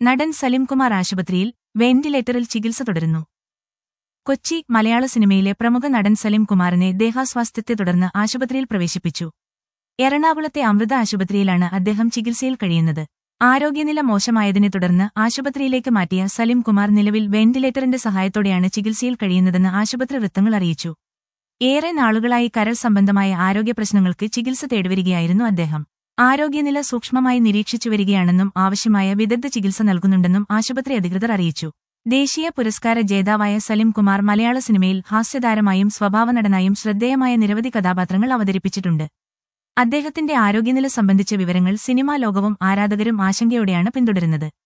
നടൻ സലിംകുമാർ ആശുപത്രിയിൽ വെന്റിലേറ്ററിൽ ചികിത്സ തുടരുന്നു കൊച്ചി മലയാള സിനിമയിലെ പ്രമുഖ നടൻ സലിംകുമാറിനെ ദേഹാസ്വാസ്ഥ്യത്തെ തുടർന്ന് ആശുപത്രിയിൽ പ്രവേശിപ്പിച്ചു എറണാകുളത്തെ അമൃത ആശുപത്രിയിലാണ് അദ്ദേഹം ചികിത്സയിൽ കഴിയുന്നത് ആരോഗ്യനില മോശമായതിനെ തുടർന്ന് ആശുപത്രിയിലേക്ക് മാറ്റിയ സലിംകുമാർ നിലവിൽ വെന്റിലേറ്ററിന്റെ സഹായത്തോടെയാണ് ചികിത്സയിൽ കഴിയുന്നതെന്ന് ആശുപത്രി വൃത്തങ്ങൾ അറിയിച്ചു ഏറെ നാളുകളായി കരൾ സംബന്ധമായ ആരോഗ്യ പ്രശ്നങ്ങൾക്ക് ചികിത്സ തേടിവരികയായിരുന്നു അദ്ദേഹം ആരോഗ്യനില സൂക്ഷ്മമായി നിരീക്ഷിച്ചു വരികയാണെന്നും ആവശ്യമായ വിദഗ്ധ ചികിത്സ നൽകുന്നുണ്ടെന്നും ആശുപത്രി അധികൃതർ അറിയിച്ചു ദേശീയ പുരസ്കാര ജേതാവായ സലിംകുമാർ മലയാള സിനിമയിൽ ഹാസ്യതാരമായും സ്വഭാവനടനായും ശ്രദ്ധേയമായ നിരവധി കഥാപാത്രങ്ങൾ അവതരിപ്പിച്ചിട്ടുണ്ട് അദ്ദേഹത്തിന്റെ ആരോഗ്യനില സംബന്ധിച്ച വിവരങ്ങൾ സിനിമാ ലോകവും ആരാധകരും ആശങ്കയോടെയാണ് പിന്തുടരുന്നത്